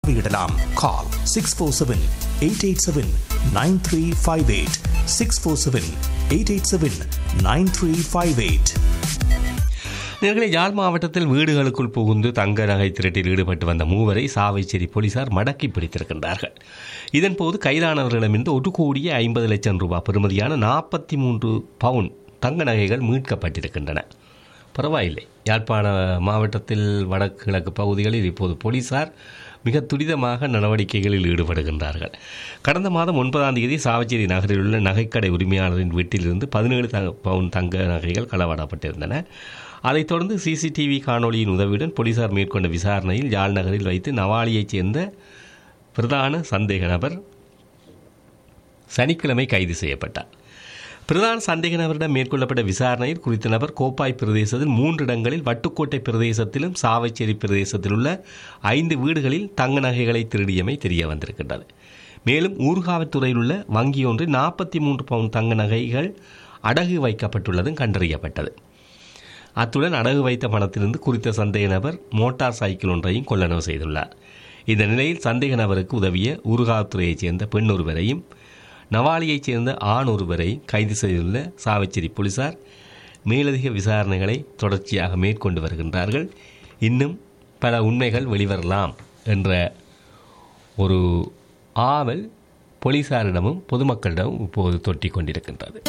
பார்வையிடலாம் call six four seven eight eight seven nine three five eight six four seven eight eight seven nine three five eight நேர்களை யாழ் மாவட்டத்தில் வீடுகளுக்குள் புகுந்து தங்க நகை திருட்டில் ஈடுபட்டு வந்த மூவரை சாவைச்சேரி போலீசார் மடக்கி பிடித்திருக்கின்றார்கள் இதன்போது கைதானவர்களிடமிருந்து ஒரு கோடியே ஐம்பது லட்சம் ரூபாய் பெறுமதியான நாற்பத்தி மூன்று பவுன் தங்க நகைகள் மீட்கப்பட்டிருக்கின்றன பரவாயில்லை யாழ்ப்பாண மாவட்டத்தில் வடக்கு கிழக்கு பகுதிகளில் இப்போது போலீசார் மிக துரிதமாக நடவடிக்கைகளில் ஈடுபடுகின்றார்கள் கடந்த மாதம் ஒன்பதாம் தேதி சாவச்சேரி நகரில் உள்ள நகைக்கடை உரிமையாளரின் வீட்டிலிருந்து பதினேழு த பவுன் தங்க நகைகள் களவாடப்பட்டிருந்தன அதைத் தொடர்ந்து சிசிடிவி காணொளியின் உதவியுடன் போலீசார் மேற்கொண்ட விசாரணையில் யாழ் நகரில் வைத்து நவாலியைச் சேர்ந்த பிரதான சந்தேக நபர் சனிக்கிழமை கைது செய்யப்பட்டார் பிரதான சந்தேக நபரிடம் மேற்கொள்ளப்பட்ட விசாரணையில் குறித்த நபர் கோப்பாய் பிரதேசத்தில் மூன்று இடங்களில் வட்டுக்கோட்டை பிரதேசத்திலும் சாவைச்சேரி பிரதேசத்தில் உள்ள ஐந்து வீடுகளில் தங்க நகைகளை திருடியமை தெரிய வந்திருக்கின்றது மேலும் ஊர்காவத்துறையில் உள்ள வங்கி ஒன்றில் நாற்பத்தி மூன்று பவுன் தங்க நகைகள் அடகு வைக்கப்பட்டுள்ளதும் கண்டறியப்பட்டது அத்துடன் அடகு வைத்த பணத்திலிருந்து குறித்த சந்தேக நபர் மோட்டார் சைக்கிள் ஒன்றையும் கொள்ளளவு செய்துள்ளார் இந்த நிலையில் சந்தேக நபருக்கு உதவிய ஊர்காவத்துறையைச் சேர்ந்த பெண் ஒருவரையும் நவாலியைச் சேர்ந்த ஆண் ஒருவரை கைது செய்துள்ள சாவச்சேரி போலீசார் மேலதிக விசாரணைகளை தொடர்ச்சியாக மேற்கொண்டு வருகின்றார்கள் இன்னும் பல உண்மைகள் வெளிவரலாம் என்ற ஒரு ஆவல் போலீசாரிடமும் பொதுமக்களிடமும் இப்போது தொட்டிக் கொண்டிருக்கின்றது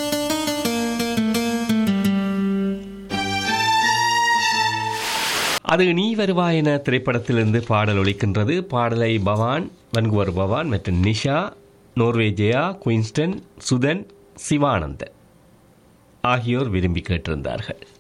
அது நீ வருவாய் என திரைப்படத்திலிருந்து பாடல் ஒலிக்கின்றது பாடலை பவான் வன்குவர் பவான் மற்றும் நிஷா நோர்வே ஜெயா குயின்ஸ்டன் சுதன் சிவானந்தன் ஆகியோர் விரும்பி கேட்டிருந்தார்கள்